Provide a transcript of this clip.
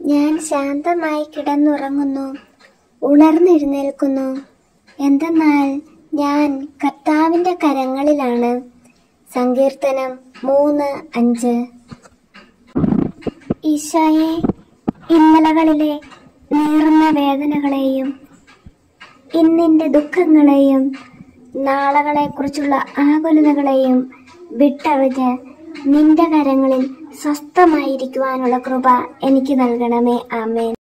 ഞാൻ ശാന്തമായി കിടന്നുറങ്ങുന്നു ഉണർന്നെഴുന്നേൽക്കുന്നു എന്തെന്നാൽ ഞാൻ കർത്താവിന്റെ കരങ്ങളിലാണ് സങ്കീർത്തനം മൂന്ന് അഞ്ച് ഈശോയെ ഇന്നലകളിലെ നീറുന്ന വേദനകളെയും ഇന്നിന്റെ ദുഃഖങ്ങളെയും നാളകളെക്കുറിച്ചുള്ള ആകുലതകളെയും വിട്ടറിഞ്ഞ് നിന്റെ കരങ്ങളിൽ സ്വസ്ഥമായിരിക്കുവാനുള്ള കൃപ എനിക്ക് നൽകണമേ ആമേൻ